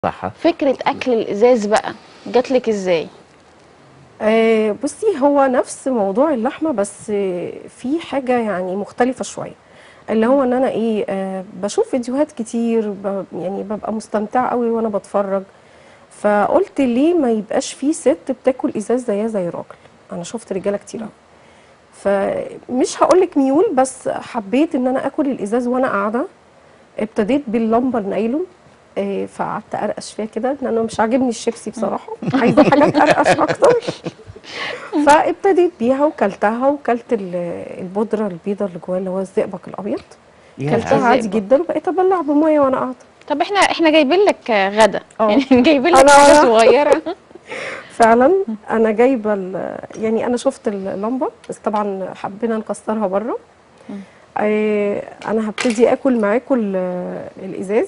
صح فكره اكل الازاز بقى جات لك ازاي آه، بصي هو نفس موضوع اللحمه بس آه، في حاجه يعني مختلفه شويه اللي هو ان انا ايه آه، بشوف فيديوهات كتير ب- يعني ببقى مستمتعه قوي وانا بتفرج فقلت ليه ما يبقاش في ست بتاكل ازاز زيها زي راجل انا شفت رجاله كتير قوي فمش هقولك ميول بس حبيت ان انا اكل الازاز وانا قاعده ابتديت باللمبه النايلون آه، فقعدت ارقش فيها كده لان انا مش عاجبني الشيبسي بصراحه عايزه حاجات ارقش اكتر فابتديت بيها وكلتها وكلت ال- البودره البيضه اللي جواها اللي هو الزئبق الابيض يا. كلتها عادي الزئبق. جدا وبقيت ابلع بميه وانا قاعده طب احنا احنا جايبين لك غدا اه. يعني جايبين لك أنا- حاجه صغيره فعلا انا جايبه ال- يعني انا شفت اللمبه بس طبعا حبينا نكسرها بره آه، انا هبتدي اكل معاكم ال- الازاز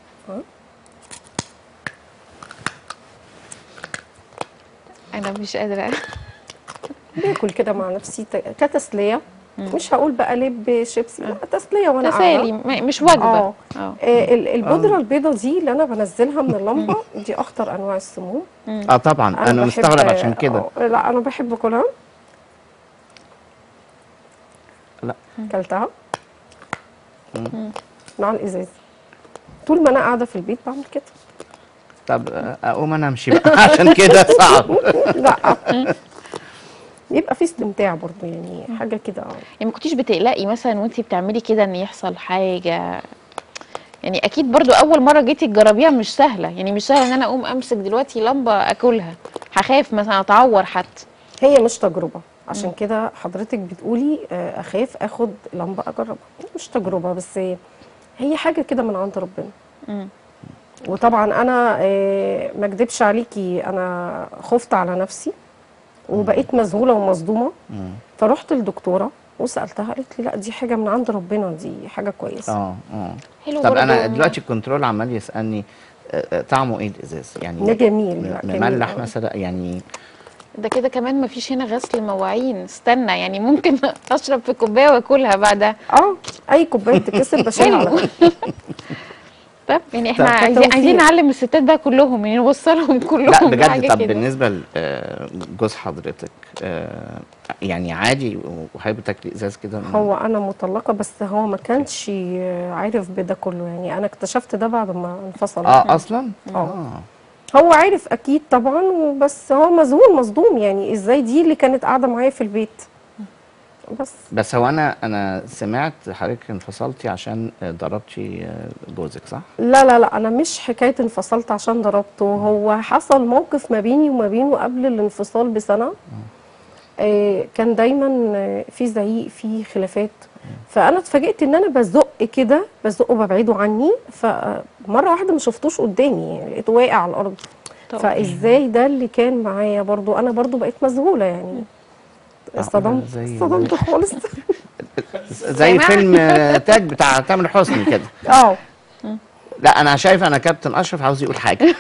انا مش قادره باكل كده مع نفسي ت- كتسليه مش هقول بقى لب شيبسي لا تسليه وانا تسالي قاعده م- مش وجبه اه اه آه، ال- البودره البيضه دي اللي انا بنزلها من اللمبه دي اخطر انواع السموم اه طبعا انا بحب- مستغرب عشان كده آه، لا انا بحب اكلها لا كلتها مع الازاز طول ما انا قاعده في البيت بعمل كده طب آه، اقوم انا امشي بقى عشان كده صعب لا يبقى في استمتاع برضو يعني حاجه كده اه يعني ما كنتيش بتقلقي مثلا وانتي بتعملي كده ان يحصل حاجه يعني اكيد برضو اول مره جيتي تجربيها مش سهله يعني مش سهله ان انا اقوم امسك دلوقتي لمبه اكلها هخاف مثلا اتعور حتى هي مش تجربه عشان كده حضرتك بتقولي آه، اخاف اخد لمبه اجربها مش تجربه بس هي حاجه كده من عند ربنا مم. وطبعا انا آه، ما اكدبش عليكي انا خفت على نفسي وبقيت مذهوله ومصدومه فرحت للدكتوره وسالتها قالت لي لا دي حاجه من عند ربنا دي حاجه كويسه اه اه حلو طب برضو انا إن- دلوقتي الكنترول عمال يسالني آه، آه، طعمه ايه الازاز يعني ده جميل م- لا، جميل مملح أوي. مثلا يعني ده كده كمان ما فيش هنا غسل مواعين استنى يعني ممكن اشرب في كوبايه واكلها بعدها اه اي كوبايه تكسر بشيلها على حلو. طول. طب يعني احنا طب عايزين بالتوفيق. عايزين نعلم الستات بقى كلهم يعني نوصلهم كلهم لا بجد بحاجة طب كده. بالنسبه لجوز حضرتك آه، يعني عادي وحابب تاكلي ازاز كده من- هو انا مطلقه بس هو ما كانش عارف بده كله يعني انا اكتشفت ده بعد ما انفصل اه اصلا اه هو عارف اكيد طبعا وبس هو مذهول مصدوم يعني ازاي دي اللي كانت قاعده معايا في البيت بس بس هو انا انا سمعت حضرتك انفصلتي عشان آه، ضربتي آه، جوزك صح؟ لا لا لا انا مش حكايه انفصلت عشان ضربته هو حصل موقف ما بيني وما بينه قبل الانفصال بسنه آه كان دايما آه، في زعيق في خلافات فانا اتفاجئت ان انا بزق كده بزقه ببعده عني فمره واحده ما شفتوش قدامي يعني لقيته واقع على الارض طب. فازاي ده اللي كان معايا برضو انا برضو بقيت مذهوله يعني اصطدمت زي- اصطدمت خالص زي سامع؟ فيلم آه، تاج بتاع تامر حسني كده اه لا انا شايف انا كابتن اشرف عاوز يقول حاجه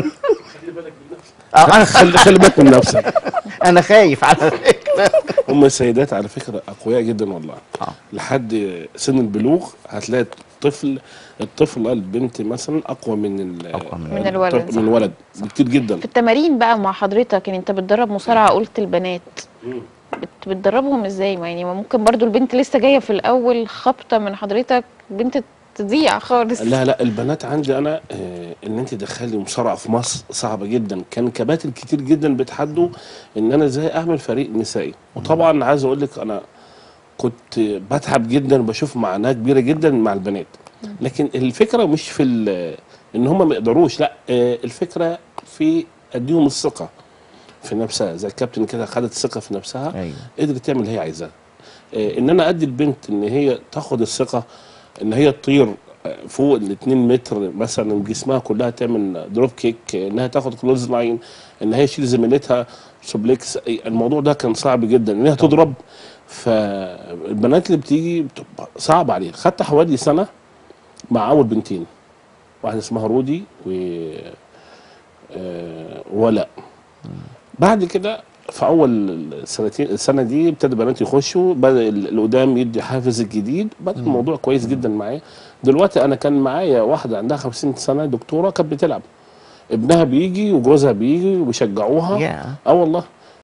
اه انا خلي خلي بالك من نفسك انا خايف على فكره هم السيدات على فكره اقوياء جدا والله اه لحد سن البلوغ هتلاقي الطفل الطفله البنت مثلا اقوى من ال- أقوى من من الولد، الطفل- صح. من الولد بكتير جدا في التمارين بقى مع حضرتك يعني انت بتدرب مصارعه قلت البنات بت- بتدربهم ازاي ما يعني ما ممكن برضو البنت لسه جايه في الاول خبطه من حضرتك بنت تضيع خالص لا لا البنات عندي انا آه، ان انت تدخلي مصارعه في مصر صعبه جدا كان كباتن كتير جدا بيتحدوا ان انا ازاي اعمل فريق نسائي وطبعا عايز اقول لك انا كنت بتعب جدا وبشوف معاناه كبيره جدا مع البنات لكن الفكره مش في ال- ان هم ما يقدروش لا آه، الفكره في اديهم الثقه في نفسها زي الكابتن كده خدت ثقه في نفسها ايوه قدرت تعمل اللي هي عايزاه آه، ان انا ادي البنت ان هي تاخد الثقه ان هي تطير آه، فوق ال 2 متر مثلا جسمها كلها تعمل دروب كيك آه، انها تاخد كلوز لاين ان هي تشيل زميلتها سوبليكس آه، الموضوع ده كان صعب جدا انها تضرب فالبنات اللي بتيجي بتبقى صعب عليها خدت حوالي سنه مع اول بنتين واحده اسمها رودي و آه، ولاء بعد كده في اول سنتين السنه دي ابتدى بنات يخشوا بدا ال- القدام يدي حافز الجديد بدا الموضوع كويس جدا معايا دلوقتي انا كان معايا واحده عندها 50 سنه دكتوره كانت بتلعب ابنها بيجي وجوزها بيجي وبيشجعوها يا اه والله